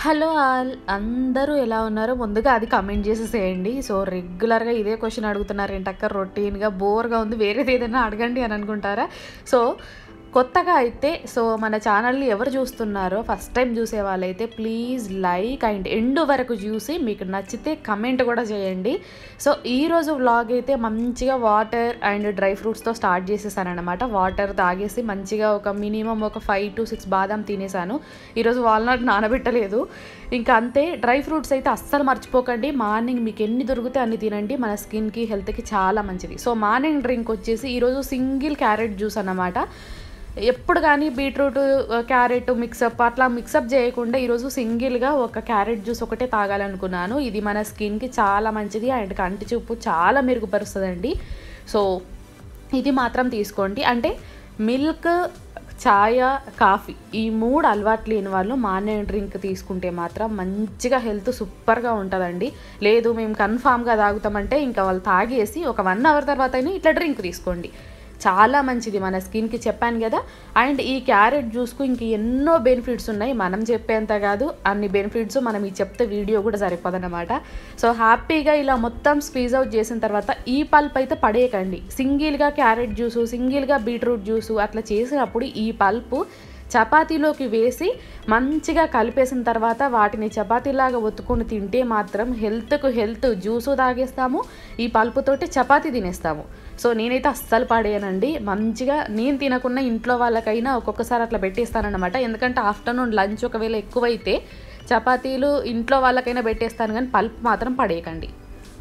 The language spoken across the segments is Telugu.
హలో ఆల్ అందరూ ఎలా ఉన్నారో ముందుగా అది కమెంట్ చేసేసేయండి సో రెగ్యులర్గా ఇదే క్వశ్చన్ అడుగుతున్నారు ఏంటక్క రొటీన్గా బోర్గా ఉంది వేరేది ఏదైనా అడగండి అని అనుకుంటారా సో కొత్తగా అయితే సో మన ఛానల్ని ఎవరు చూస్తున్నారో ఫస్ట్ టైం చూసే వాళ్ళైతే ప్లీజ్ లైక్ అండ్ ఎండ్ వరకు చూసి మీకు నచ్చితే కమెంట్ కూడా చేయండి సో ఈరోజు వ్లాగ్ అయితే మంచిగా వాటర్ అండ్ డ్రై ఫ్రూట్స్తో స్టార్ట్ చేసేసాను అనమాట వాటర్ తాగేసి మంచిగా ఒక మినిమం ఒక ఫైవ్ టు సిక్స్ బాదం తినేసాను ఈరోజు వాల్నట్ నానబెట్టలేదు ఇంకా అంతే డ్రై ఫ్రూట్స్ అయితే అస్సలు మర్చిపోకండి మార్నింగ్ మీకు ఎన్ని దొరికితే అన్ని తినండి మన స్కిన్కి హెల్త్కి చాలా మంచిది సో మార్నింగ్ డ్రింక్ వచ్చేసి ఈరోజు సింగిల్ క్యారెట్ జ్యూస్ అన్నమాట ఎప్పుడు కానీ బీట్రూట్ క్యారెట్ మిక్సప్ అట్లా మిక్సప్ చేయకుండా ఈరోజు సింగిల్గా ఒక క్యారెట్ జ్యూస్ ఒకటే తాగాలనుకున్నాను ఇది మన స్కిన్కి చాలా మంచిది అండ్ కంటి చూపు చాలా మెరుగుపరుస్తుందండి సో ఇది మాత్రం తీసుకోండి అంటే మిల్క్ ఛాయ్ కాఫీ ఈ మూడు అలవాటు లేని వాళ్ళు మార్నింగ్ డ్రింక్ తీసుకుంటే మాత్రం మంచిగా హెల్త్ సూపర్గా ఉంటుందండి లేదు మేము కన్ఫామ్గా తాగుతామంటే ఇంకా వాళ్ళు తాగేసి ఒక వన్ అవర్ తర్వాత అయినా ఇట్లా డ్రింక్ తీసుకోండి చాలా మంచిది మన స్కిన్కి చెప్పాను కదా అండ్ ఈ క్యారెట్ జ్యూస్కు ఇంక ఎన్నో బెనిఫిట్స్ ఉన్నాయి మనం చెప్పేంత కాదు అన్ని బెనిఫిట్స్ మనం ఈ చెప్తే వీడియో కూడా సరిపోదన్నమాట సో హ్యాపీగా ఇలా మొత్తం స్క్వీజ్ అవుట్ చేసిన తర్వాత ఈ పల్ప్ అయితే పడేయకండి సింగిల్గా క్యారెట్ జ్యూసు సింగిల్గా బీట్రూట్ జ్యూసు అట్లా చేసినప్పుడు ఈ పల్పు చపాతీలోకి వేసి మంచిగా కలిపేసిన తర్వాత వాటిని చపాతీలాగా ఒత్తుకొని తింటే మాత్రం హెల్త్కు హెల్త్ జ్యూసు తాగేస్తాము ఈ పల్పుతోటి చపాతీ తినేస్తాము సో నేనైతే అస్సలు పాడేయనండి మంచిగా నేను తినకుండా ఇంట్లో వాళ్ళకైనా ఒక్కొక్కసారి అట్లా పెట్టేస్తానన్నమాట ఎందుకంటే ఆఫ్టర్నూన్ లంచ్ ఒకవేళ ఎక్కువైతే చపాతీలు ఇంట్లో వాళ్ళకైనా పెట్టేస్తాను కానీ పల్ప్ మాత్రం పడేయకండి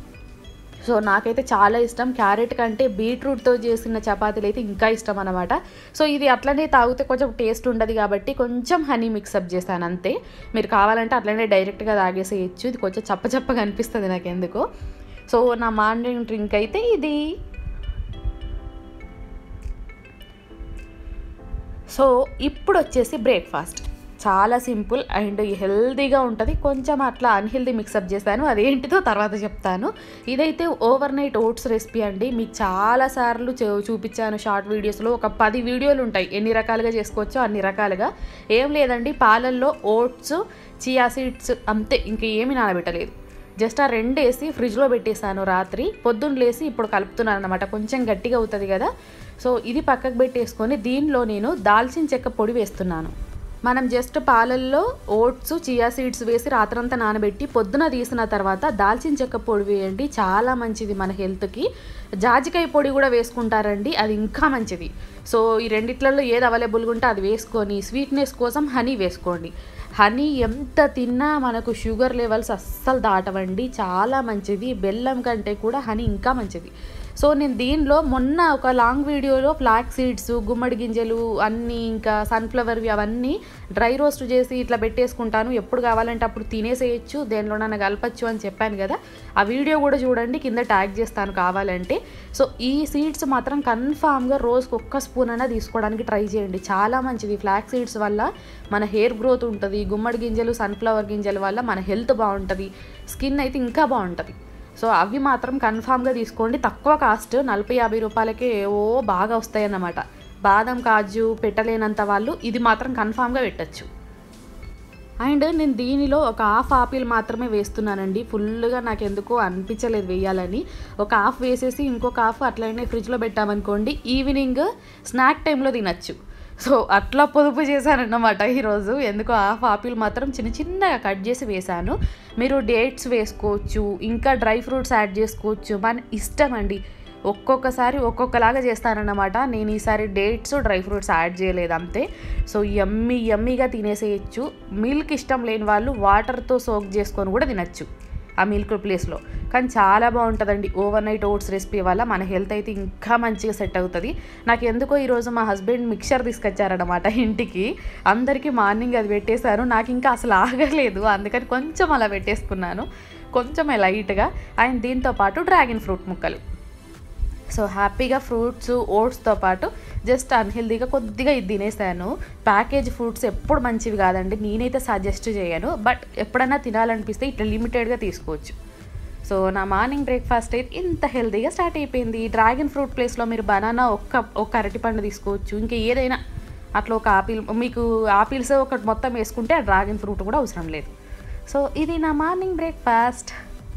సో నాకైతే చాలా ఇష్టం క్యారెట్ కంటే బీట్రూట్తో చేసిన చపాతీలు అయితే ఇంకా ఇష్టం అనమాట సో ఇది అట్లనే తాగితే కొంచెం టేస్ట్ ఉండదు కాబట్టి కొంచెం హనీ మిక్సప్ చేస్తాను అంతే మీరు కావాలంటే అట్లనే డైరెక్ట్గా తాగేసేయచ్చు ఇది కొంచెం చప్ప చప్పగా అనిపిస్తుంది నాకు ఎందుకో సో నా మార్నింగ్ డ్రింక్ అయితే ఇది సో ఇప్పుడు వచ్చేసి బ్రేక్ఫాస్ట్ చాలా సింపుల్ అండ్ హెల్తీగా ఉంటుంది కొంచెం అట్లా అన్హెల్దీ మిక్సప్ చేశాను అదేంటిదో తర్వాత చెప్తాను ఇదైతే ఓవర్ నైట్ ఓట్స్ రెసిపీ అండి మీకు చాలా సార్లు చూపించాను షార్ట్ వీడియోస్లో ఒక పది వీడియోలు ఉంటాయి ఎన్ని రకాలుగా చేసుకోవచ్చో అన్ని రకాలుగా ఏం లేదండి పాలల్లో ఓట్స్ చియా సీడ్స్ అంతే ఇంక ఏమీ నానబెట్టలేదు జస్ట్ ఆ రెండు వేసి ఫ్రిడ్జ్లో పెట్టేశాను రాత్రి పొద్దున్న లేసి ఇప్పుడు కలుపుతున్నాను అనమాట కొంచెం గట్టిగా అవుతుంది కదా సో ఇది పక్కకు పెట్టేసుకొని దీనిలో నేను దాల్చిన చెక్క పొడి వేస్తున్నాను మనం జస్ట్ పాలల్లో ఓట్స్ చియా సీడ్స్ వేసి రాత్రంతా నానబెట్టి పొద్దున తీసిన తర్వాత దాల్చిన చెక్క పొడి వేయండి చాలా మంచిది మన హెల్త్కి జాజికాయ పొడి కూడా వేసుకుంటారండి అది ఇంకా మంచిది సో ఈ రెండిట్లలో ఏది అవైలబుల్గా ఉంటే అది వేసుకొని స్వీట్నెస్ కోసం హనీ వేసుకోండి హనీ ఎంత తిన్నా మనకు షుగర్ లెవెల్స్ అస్సలు దాటవండి చాలా మంచిది బెల్లం కంటే కూడా హనీ ఇంకా మంచిది సో నేను దీనిలో మొన్న ఒక లాంగ్ వీడియోలో ఫ్లాక్ సీడ్స్ గుమ్మడి గింజలు అన్నీ ఇంకా సన్ఫ్లవర్వి అవన్నీ డ్రై రోస్ట్ చేసి ఇట్లా పెట్టేసుకుంటాను ఎప్పుడు కావాలంటే అప్పుడు తినేసేయచ్చు దేనిలోనైనా కలపచ్చు అని చెప్పాను కదా ఆ వీడియో కూడా చూడండి కింద ట్యాగ్ చేస్తాను కావాలంటే సో ఈ సీడ్స్ మాత్రం కన్ఫామ్గా రోజుకి ఒక్క స్పూన్ అయినా తీసుకోవడానికి ట్రై చేయండి చాలా మంచిది ఫ్లాక్ సీడ్స్ వల్ల మన హెయిర్ గ్రోత్ ఉంటుంది గుమ్మడి గింజలు సన్ఫ్లవర్ గింజల వల్ల మన హెల్త్ బాగుంటుంది స్కిన్ అయితే ఇంకా బాగుంటుంది సో అవి మాత్రం కన్ఫామ్గా తీసుకోండి తక్కువ కాస్ట్ నలభై యాభై రూపాయలకే ఓ బాగా వస్తాయన్నమాట బాదం కాజు పెట్టలేనంత వాళ్ళు ఇది మాత్రం కన్ఫామ్గా పెట్టచ్చు అండ్ నేను దీనిలో ఒక హాఫ్ ఆపిల్ మాత్రమే వేస్తున్నానండి ఫుల్గా నాకు ఎందుకో అనిపించలేదు వేయాలని ఒక హాఫ్ వేసేసి ఇంకొక హాఫ్ అట్లనే ఫ్రిడ్జ్లో పెట్టామనుకోండి ఈవినింగ్ స్నాక్ టైంలో తినచ్చు సో అట్లా పొదుపు చేశానన్నమాట ఈరోజు ఎందుకో హాఫ్ ఆపిల్ మాత్రం చిన్న చిన్నగా కట్ చేసి వేశాను మీరు డేట్స్ వేసుకోవచ్చు ఇంకా డ్రై ఫ్రూట్స్ యాడ్ చేసుకోవచ్చు మన ఇష్టం అండి ఒక్కొక్కసారి ఒక్కొక్కలాగా చేస్తానన్నమాట నేను ఈసారి డేట్స్ డ్రై ఫ్రూట్స్ యాడ్ చేయలేదు అంతే సో యమ్మీ యమ్మీగా తినేసేయచ్చు మిల్క్ ఇష్టం లేని వాళ్ళు వాటర్తో సోక్ చేసుకొని కూడా తినచ్చు ఆ మిల్క్ ప్లేస్లో కానీ చాలా బాగుంటుందండి ఓవర్ నైట్ ఓట్స్ రెసిపీ వల్ల మన హెల్త్ అయితే ఇంకా మంచిగా సెట్ అవుతుంది నాకు ఎందుకో ఈరోజు మా హస్బెండ్ మిక్చర్ తీసుకొచ్చారనమాట ఇంటికి అందరికీ మార్నింగ్ అది పెట్టేశారు నాకు ఇంకా అసలు ఆగలేదు అందుకని కొంచెం అలా పెట్టేసుకున్నాను కొంచెం లైట్గా అండ్ దీంతో పాటు డ్రాగన్ ఫ్రూట్ ముక్కలు సో హ్యాపీగా ఫ్రూట్స్ ఓట్స్తో పాటు జస్ట్ అన్హెల్దీగా కొద్దిగా ఇది తినేసాను ప్యాకేజ్ ఫ్రూట్స్ ఎప్పుడు మంచివి కాదండి నేనైతే సజెస్ట్ చేయను బట్ ఎప్పుడైనా తినాలనిపిస్తే ఇట్లా లిమిటెడ్గా తీసుకోవచ్చు సో నా మార్నింగ్ బ్రేక్ఫాస్ట్ అయితే ఇంత హెల్తీగా స్టార్ట్ అయిపోయింది డ్రాగన్ ఫ్రూట్ ప్లేస్లో మీరు బనానా ఒక్క ఒక్క అరటిపండు తీసుకోవచ్చు ఇంకా ఏదైనా అట్లా ఒక ఆపిల్ మీకు ఆపిల్స్ ఒకటి మొత్తం వేసుకుంటే ఆ డ్రాగన్ ఫ్రూట్ కూడా అవసరం లేదు సో ఇది నా మార్నింగ్ బ్రేక్ఫాస్ట్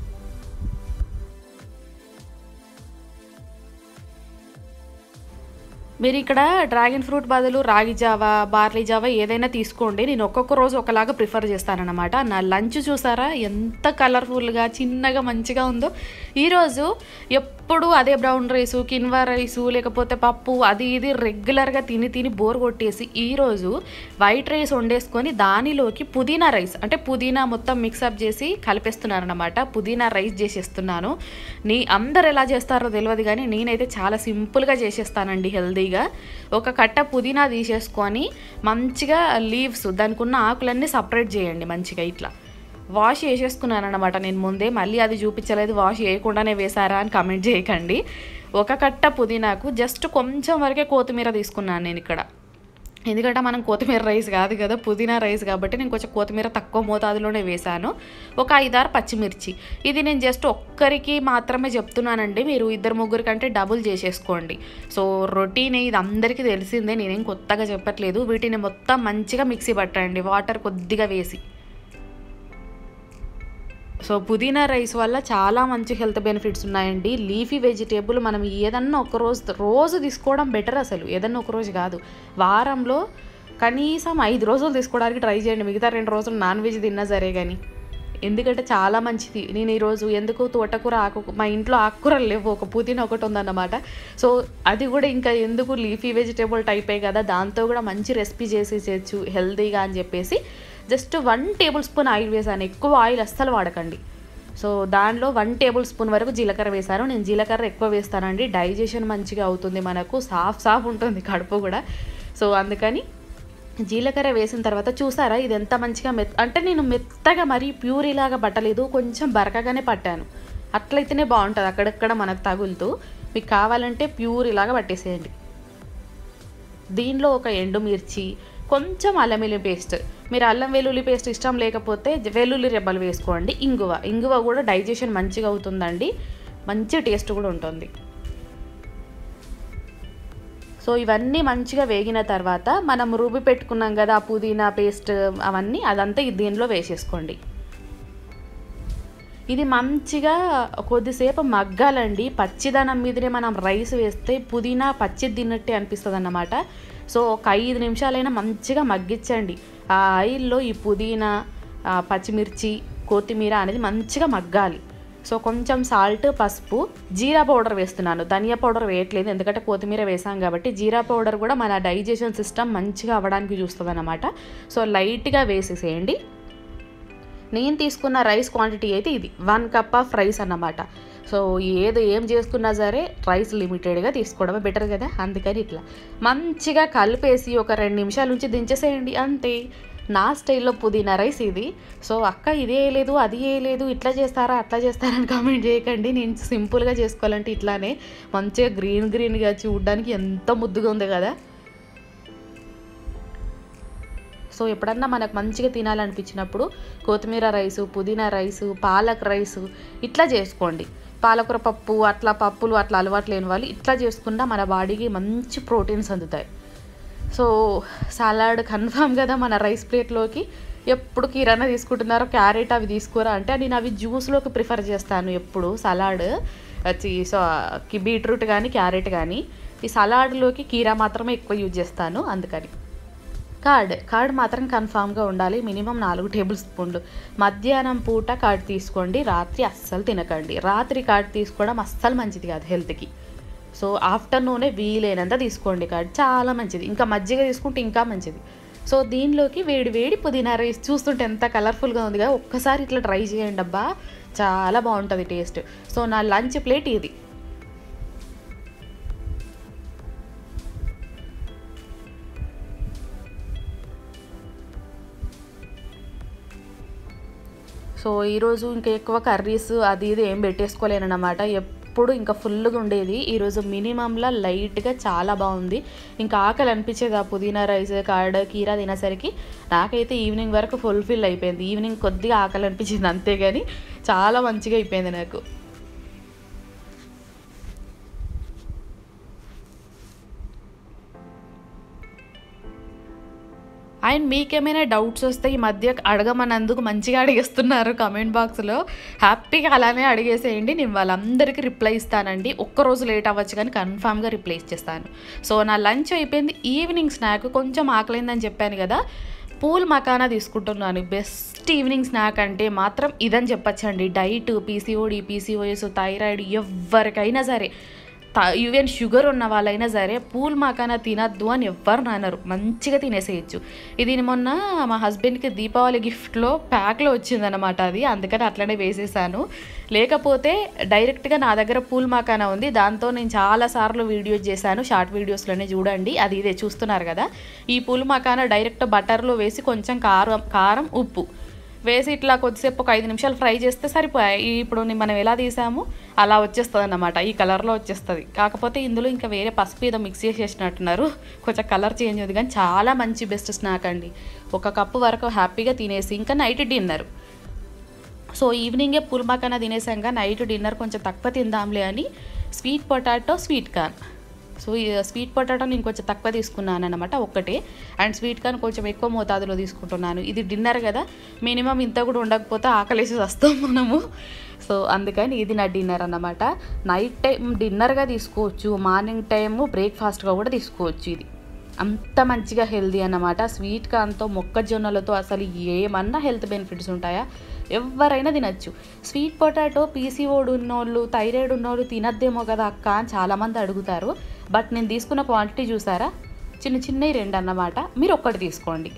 మీరు ఇక్కడ డ్రాగన్ ఫ్రూట్ బదులు రాగి జావా బార్లీ జావా ఏదైనా తీసుకోండి నేను ఒక్కొక్క రోజు ఒకలాగా ప్రిఫర్ చేస్తానన్నమాట నా లంచ్ చూసారా ఎంత కలర్ఫుల్గా చిన్నగా మంచిగా ఉందో ఈరోజు ఎప్పుడు అదే బ్రౌన్ రైసు కిన్వా రైసు లేకపోతే పప్పు అది ఇది రెగ్యులర్గా తిని తిని బోర్ కొట్టేసి ఈరోజు వైట్ రైస్ వండేసుకొని దానిలోకి పుదీనా రైస్ అంటే పుదీనా మొత్తం మిక్సప్ చేసి కలిపేస్తున్నాను అనమాట పుదీనా రైస్ చేసేస్తున్నాను నీ అందరు ఎలా చేస్తారో తెలియదు కానీ నేనైతే చాలా సింపుల్గా చేసేస్తానండి హెల్దీగా ఒక కట్ట పుదీనా తీసేసుకొని మంచిగా లీవ్స్ దానికి ఉన్న ఆకులన్నీ సపరేట్ చేయండి మంచిగా ఇట్లా వాష్ చేసేసుకున్నాను అనమాట నేను ముందే మళ్ళీ అది చూపించలేదు వాష్ చేయకుండానే వేశారా అని కమెంట్ చేయకండి ఒక కట్ట పుదీనాకు జస్ట్ కొంచెం వరకే కొత్తిమీర తీసుకున్నాను నేను ఇక్కడ ఎందుకంటే మనం కొత్తిమీర రైస్ కాదు కదా పుదీనా రైస్ కాబట్టి నేను కొంచెం కొత్తిమీర తక్కువ మోతాదులోనే వేశాను ఒక ఐదారు పచ్చిమిర్చి ఇది నేను జస్ట్ ఒక్కరికి మాత్రమే చెప్తున్నానండి మీరు ఇద్దరు ముగ్గురు కంటే డబుల్ చేసేసుకోండి సో రొటీన్ ఇది అందరికీ తెలిసిందే నేనేం కొత్తగా చెప్పట్లేదు వీటిని మొత్తం మంచిగా మిక్సీ పట్టండి వాటర్ కొద్దిగా వేసి సో పుదీనా రైస్ వల్ల చాలా మంచి హెల్త్ బెనిఫిట్స్ ఉన్నాయండి లీఫీ వెజిటేబుల్ మనం ఏదన్నా ఒక రోజు రోజు తీసుకోవడం బెటర్ అసలు ఏదన్నా ఒక రోజు కాదు వారంలో కనీసం ఐదు రోజులు తీసుకోవడానికి ట్రై చేయండి మిగతా రెండు రోజులు నాన్ వెజ్ తిన్నా సరే కానీ ఎందుకంటే చాలా మంచిది నేను ఈరోజు ఎందుకు తోటకూర ఆకు మా ఇంట్లో ఆకుకూరలు లేవు ఒక పుదీనా ఒకటి ఉందన్నమాట సో అది కూడా ఇంకా ఎందుకు లీఫీ వెజిటేబుల్ టైపే కదా దాంతో కూడా మంచి రెసిపీ చేసేసేయచ్చు హెల్తీగా అని చెప్పేసి just one tablespoon oil వేసాను ఎక్కువ ఆయిల్ అస్సలు వాడకండి సో దానిలో వన్ టేబుల్ స్పూన్ వరకు జీలకర్ర వేశాను నేను జీలకర్ర ఎక్కువ వేస్తానండి డైజెషన్ మంచిగా అవుతుంది మనకు సాఫ్ సాఫ్ ఉంటుంది కడుపు కూడా సో అందుకని జీలకర్ర వేసిన తర్వాత చూసారా ఇది ఎంత మంచిగా మెత్ అంటే నేను మెత్తగా మరీ ప్యూరీలాగా పట్టలేదు కొంచెం బరకగానే పట్టాను అట్లయితేనే బాగుంటుంది అక్కడక్కడ మనకు తగులుతూ మీకు కావాలంటే ప్యూర్ ఇలాగా పట్టేసేయండి దీనిలో ఒక ఎండుమిర్చి కొంచెం అల్లం వెల్లుల్లి పేస్ట్ మీరు అల్లం వెల్లుల్లి పేస్ట్ ఇష్టం లేకపోతే వెల్లుల్లి రెబ్బలు వేసుకోండి ఇంగువ ఇంగువ కూడా డైజెషన్ మంచిగా అవుతుందండి మంచి టేస్ట్ కూడా ఉంటుంది సో ఇవన్నీ మంచిగా వేగిన తర్వాత మనం రుబ్బి పెట్టుకున్నాం కదా ఆ పుదీనా పేస్ట్ అవన్నీ అదంతా దీనిలో వేసేసుకోండి ఇది మంచిగా కొద్దిసేపు మగ్గాలండి పచ్చిదనం మీదనే మనం రైస్ వేస్తే పుదీనా పచ్చి తిన్నట్టే అనిపిస్తుంది అన్నమాట సో ఒక ఐదు నిమిషాలైనా మంచిగా మగ్గించండి ఆ ఆయిల్లో ఈ పుదీనా పచ్చిమిర్చి కొత్తిమీర అనేది మంచిగా మగ్గాలి సో కొంచెం సాల్ట్ పసుపు జీరా పౌడర్ వేస్తున్నాను ధనియా పౌడర్ వేయట్లేదు ఎందుకంటే కొత్తిమీర వేసాం కాబట్టి జీరా పౌడర్ కూడా మన డైజెషన్ సిస్టమ్ మంచిగా అవ్వడానికి చూస్తుంది అనమాట సో లైట్గా వేసేసేయండి నేను తీసుకున్న రైస్ క్వాంటిటీ అయితే ఇది వన్ కప్ ఆఫ్ రైస్ అన్నమాట సో ఏది ఏం చేసుకున్నా సరే రైస్ లిమిటెడ్గా తీసుకోవడమే బెటర్ కదా అందుకని ఇట్లా మంచిగా కలిపేసి ఒక రెండు నిమిషాల నుంచి దించేసేయండి అంతే నా స్టైల్లో పుదీనా రైస్ ఇది సో అక్క ఇది వేయలేదు అది వేయలేదు ఇట్లా చేస్తారా అట్లా చేస్తారా అని కామెంట్ చేయకండి నేను సింపుల్గా చేసుకోవాలంటే ఇట్లానే మంచిగా గ్రీన్ గ్రీన్గా చూడడానికి ఎంత ముద్దుగా ఉంది కదా సో ఎప్పుడన్నా మనకు మంచిగా తినాలనిపించినప్పుడు కొత్తిమీర రైసు పుదీనా రైసు పాలక్ రైసు ఇట్లా చేసుకోండి పాలకూర పప్పు అట్లా పప్పులు అట్లా అలవాటు లేని వాళ్ళు ఇట్లా చేసుకున్నా మన బాడీకి మంచి ప్రోటీన్స్ అందుతాయి సో సలాడ్ కన్ఫామ్ కదా మన రైస్ ప్లేట్లోకి ఎప్పుడు కిరాణా తీసుకుంటున్నారో క్యారెట్ అవి తీసుకోరా అంటే నేను అవి జ్యూస్లోకి ప్రిఫర్ చేస్తాను ఎప్పుడు సలాడ్ వచ్చి సో బీట్రూట్ కానీ క్యారెట్ కానీ ఈ సలాడ్లోకి కీరా మాత్రమే ఎక్కువ యూజ్ చేస్తాను అందుకని కర్డ్ కర్డ్ మాత్రం కన్ఫామ్గా ఉండాలి మినిమం నాలుగు టేబుల్ స్పూన్లు మధ్యాహ్నం పూట కర్డ్ తీసుకోండి రాత్రి అస్సలు తినకండి రాత్రి కర్డ్ తీసుకోవడం అస్సలు మంచిది కాదు హెల్త్కి సో ఆఫ్టర్నూనే వీలైనంత తీసుకోండి కర్డ్ చాలా మంచిది ఇంకా మజ్జిగ తీసుకుంటే ఇంకా మంచిది సో దీనిలోకి వేడి వేడి పుదీనా రైస్ చూస్తుంటే ఎంత కలర్ఫుల్గా ఉంది కదా ఒక్కసారి ఇట్లా ట్రై చేయండి అబ్బా చాలా బాగుంటుంది టేస్ట్ సో నా లంచ్ ప్లేట్ ఇది సో ఈరోజు ఇంకా ఎక్కువ కర్రీస్ అది ఇది ఏం పెట్టేసుకోలేనమాట ఎప్పుడు ఇంకా ఫుల్గా ఉండేది ఈరోజు మినిమంలో లైట్గా చాలా బాగుంది ఇంకా ఆకలి అనిపించేది ఆ పుదీనా రైస్ కార్డ్ కీరా తినేసరికి నాకైతే ఈవినింగ్ వరకు ఫుల్ఫిల్ అయిపోయింది ఈవినింగ్ కొద్దిగా ఆకలి అనిపించింది అంతేగాని చాలా మంచిగా అయిపోయింది నాకు అండ్ మీకేమైనా డౌట్స్ వస్తే ఈ మధ్య అడగమన్నందుకు మంచిగా అడిగేస్తున్నారు కమెంట్ బాక్స్లో హ్యాపీగా అలానే అడిగేసేయండి నేను వాళ్ళందరికీ రిప్లై ఇస్తానండి ఒక్కరోజు లేట్ అవ్వచ్చు కానీ కన్ఫామ్గా రిప్లై ఇచ్చేస్తాను సో నా లంచ్ అయిపోయింది ఈవినింగ్ స్నాక్ కొంచెం ఆకలిందని చెప్పాను కదా పూల్ మకానా తీసుకుంటున్నాను బెస్ట్ ఈవినింగ్ స్నాక్ అంటే మాత్రం ఇదని చెప్పచ్చండి డైట్ పీసీఓడి పీసీఓఎస్ థైరాయిడ్ ఎవరికైనా సరే ఈవెన్ షుగర్ ఉన్న వాళ్ళైనా సరే పూల్ మాకానా తినద్దు అని ఎవ్వరు నానరు మంచిగా తినేసేయచ్చు ఇది మొన్న మా హస్బెండ్కి దీపావళి గిఫ్ట్లో ప్యాక్లో వచ్చిందనమాట అది అందుకని అట్లనే వేసేసాను లేకపోతే డైరెక్ట్గా నా దగ్గర పూల్ మాకానా ఉంది దాంతో నేను చాలాసార్లు వీడియోస్ చేశాను షార్ట్ వీడియోస్లోనే చూడండి అది ఇదే చూస్తున్నారు కదా ఈ పూల్ మాకానా డైరెక్ట్ బటర్లో వేసి కొంచెం కారం కారం ఉప్పు వేసి ఇట్లా కొద్దిసేపు ఒక ఐదు నిమిషాలు ఫ్రై చేస్తే సరిపోయాయి ఇప్పుడు మనం ఎలా తీసాము అలా వచ్చేస్తుంది అన్నమాట ఈ కలర్లో వచ్చేస్తుంది కాకపోతే ఇందులో ఇంకా వేరే పసుపు ఏదో మిక్స్ చేసేసినట్టున్నారు కొంచెం కలర్ చేంజ్ ఉంది కానీ చాలా మంచి బెస్ట్ స్నాక్ అండి ఒక కప్పు వరకు హ్యాపీగా తినేసి ఇంకా నైట్ డిన్నర్ సో ఈవినింగే పుల్మాకన్నా తినేసాక నైట్ డిన్నర్ కొంచెం తక్కువ తిందాంలే అని sweet potato sweet corn so ఈ స్వీట్ పొటాటో నేను కొంచెం తక్కువ తీసుకున్నాను అనమాట ఒక్కటే అండ్ స్వీట్ కార్న్ కొంచెం ఎక్కువ మోతాదులో తీసుకుంటున్నాను ఇది డిన్నర్ కదా మినిమం ఇంత కూడా ఉండకపోతే ఆకలేసి వస్తాం మనము సో అందుకని ఇది నా డిన్నర్ అన్నమాట నైట్ టైం డిన్నర్గా తీసుకోవచ్చు మార్నింగ్ టైము బ్రేక్ఫాస్ట్గా కూడా తీసుకోవచ్చు ఇది అంత మంచిగా హెల్దీ అన్నమాట స్వీట్ కార్న్తో మొక్కజొన్నలతో అసలు ఏమన్నా హెల్త్ బెనిఫిట్స్ ఉంటాయా ఎవరైనా తినచ్చు స్వీట్ పొటాటో పీసీఓడి ఉన్నోళ్ళు థైరాయిడ్ ఉన్నోళ్ళు తినద్దేమో కదా అక్క అని చాలామంది అడుగుతారు బట్ నేను తీసుకున్న క్వాంటిటీ చూసారా చిన్న చిన్నవి రెండు అన్నమాట మీరు ఒక్కటి తీసుకోండి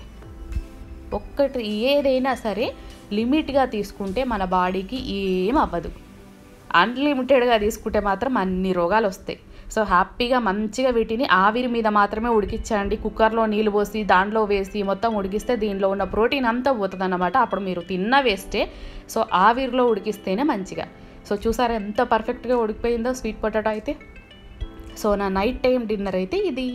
ఒక్కటి ఏదైనా సరే లిమిట్గా తీసుకుంటే మన బాడీకి ఏం అవ్వదు అన్లిమిటెడ్గా తీసుకుంటే మాత్రం అన్ని రోగాలు వస్తాయి సో హ్యాపీగా మంచిగా వీటిని ఆవిరి మీద మాత్రమే ఉడికించండి కుక్కర్లో నీళ్ళు పోసి దాంట్లో వేసి మొత్తం ఉడికిస్తే దీనిలో ఉన్న ప్రోటీన్ అంతా పోతుంది అన్నమాట అప్పుడు మీరు తిన్న వేస్తే సో ఆవిరిలో ఉడికిస్తేనే మంచిగా సో చూసారా ఎంత పర్ఫెక్ట్గా ఉడికిపోయిందో స్వీట్ పొటాటో అయితే సో నా నైట్ టైం డిన్నర్ అయితే ఇది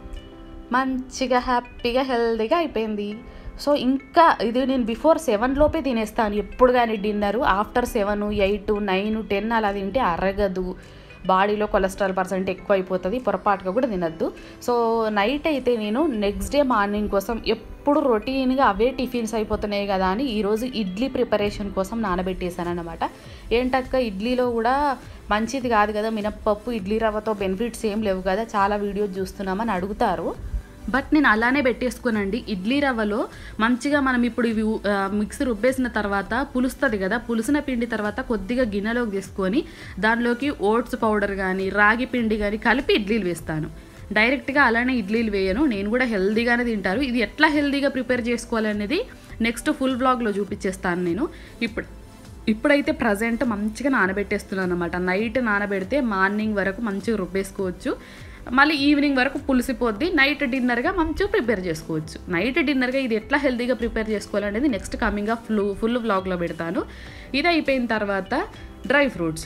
మంచిగా హ్యాపీగా హెల్తీగా అయిపోయింది సో ఇంకా ఇది నేను బిఫోర్ సెవెన్ లోపే తినేస్తాను ఎప్పుడు కానీ dinner after seven eight nine ten అలా తింటే అరగదు బాడీలో కొలెస్ట్రాల్ పర్సెంట్ ఎక్కువ అయిపోతుంది పొరపాటుగా కూడా తినద్దు సో నైట్ అయితే నేను నెక్స్ట్ డే మార్నింగ్ కోసం ఎప్పుడు రొటీన్గా అవే టిఫిన్స్ అయిపోతున్నాయి కదా అని ఈరోజు ఇడ్లీ ప్రిపరేషన్ కోసం నానబెట్టేశాను అనమాట ఏంటక్క ఇడ్లీలో కూడా మంచిది కాదు కదా మినప్పప్పు ఇడ్లీ రవ్వతో బెనిఫిట్స్ ఏం లేవు కదా చాలా వీడియోస్ చూస్తున్నామని అడుగుతారు బట్ నేను అలానే పెట్టేసుకోనండి ఇడ్లీ రవ్వలో మంచిగా మనం ఇప్పుడు ఇవి ఆ, మిక్సీ రుబ్బేసిన తర్వాత పులుస్తుంది కదా పులిసిన పిండి తర్వాత కొద్దిగా గిన్నెలోకి తీసుకొని దానిలోకి ఓట్స్ పౌడర్ కానీ రాగి పిండి కానీ కలిపి ఇడ్లీలు వేస్తాను డైరెక్ట్గా అలానే ఇడ్లీలు వేయను నేను కూడా హెల్దీగానే తింటారు ఇది ఎట్లా హెల్దీగా ప్రిపేర్ చేసుకోవాలనేది నెక్స్ట్ ఫుల్ బ్లాగ్లో చూపించేస్తాను నేను ఇప్పుడు ఇప్పుడైతే ప్రజెంట్ మంచిగా నానబెట్టేస్తున్నాను అనమాట నైట్ నానబెడితే మార్నింగ్ వరకు మంచిగా రుబ్బేసుకోవచ్చు మళ్ళీ ఈవినింగ్ వరకు పులిసిపోద్ది నైట్ డిన్నర్గా మంచిగా ప్రిపేర్ చేసుకోవచ్చు నైట్ డిన్నర్గా ఇది ఎట్లా హెల్తీగా ప్రిపేర్ చేసుకోవాలనేది నెక్స్ట్ కమింగ్గా ఫుల్ ఫుల్ వ్లాగ్లో పెడతాను ఇది అయిపోయిన తర్వాత డ్రై ఫ్రూట్స్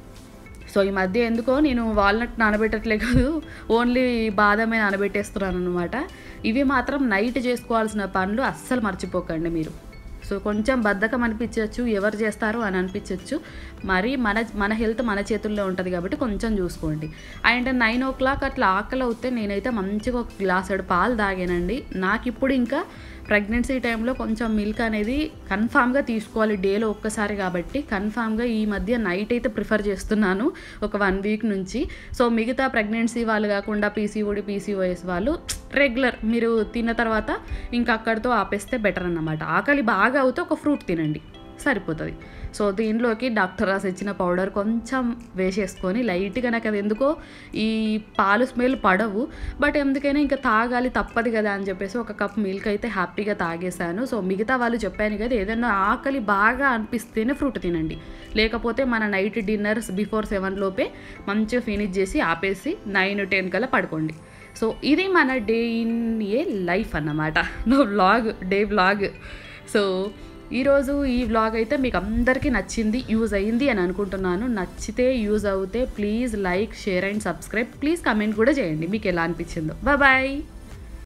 సో ఈ మధ్య ఎందుకో నేను వాల్నట్ నానబెట్టట్లే కాదు ఓన్లీ బాదమే నానబెట్టేస్తున్నాను అనమాట ఇవి మాత్రం నైట్ చేసుకోవాల్సిన పనులు అస్సలు మర్చిపోకండి మీరు సో కొంచెం బద్ధకం అనిపించవచ్చు ఎవరు చేస్తారు అని అనిపించవచ్చు మరి మన మన హెల్త్ మన చేతుల్లో ఉంటుంది కాబట్టి కొంచెం చూసుకోండి అండ్ నైన్ ఓ క్లాక్ అట్లా ఆకలి అవుతే నేనైతే మంచిగా ఒక గ్లాసుడు పాలు తాగానండి నాకు ఇప్పుడు ఇంకా ప్రెగ్నెన్సీ టైంలో కొంచెం మిల్క్ అనేది కన్ఫామ్గా తీసుకోవాలి డేలో ఒక్కసారి కాబట్టి కన్ఫామ్గా ఈ మధ్య నైట్ అయితే ప్రిఫర్ చేస్తున్నాను ఒక వన్ వీక్ నుంచి సో మిగతా ప్రెగ్నెన్సీ వాళ్ళు కాకుండా పీసీఓడి పీసీఓఎస్ వాళ్ళు రెగ్యులర్ మీరు తిన్న తర్వాత ఇంకా అక్కడితో ఆపేస్తే బెటర్ అన్నమాట ఆకలి బాగా అవుతే ఒక ఫ్రూట్ తినండి సరిపోతుంది సో దీనిలోకి డాక్టర్ రాసి ఇచ్చిన పౌడర్ కొంచెం వేసేసుకొని లైట్గా నాకు అది ఎందుకో ఈ పాలు స్మెల్ పడవు బట్ ఎందుకైనా ఇంకా తాగాలి తప్పదు కదా అని చెప్పేసి ఒక కప్ మిల్క్ అయితే హ్యాపీగా తాగేశాను సో మిగతా వాళ్ళు చెప్పాను కదా ఏదైనా ఆకలి బాగా అనిపిస్తేనే ఫ్రూట్ తినండి లేకపోతే మన నైట్ డిన్నర్స్ బిఫోర్ సెవెన్ లోపే మంచిగా ఫినిష్ చేసి ఆపేసి నైన్ టెన్ కల్లా పడుకోండి సో ఇది మన డే ఇన్ ఏ లైఫ్ అన్నమాట no vlog day vlog so ఈరోజు ఈ వ్లాగ్ అయితే మీకు అందరికీ నచ్చింది యూజ్ అయింది అని అనుకుంటున్నాను నచ్చితే యూజ్ అవుతే please like share and subscribe please comment కూడా చేయండి మీకు ఎలా అనిపించిందో బాయ్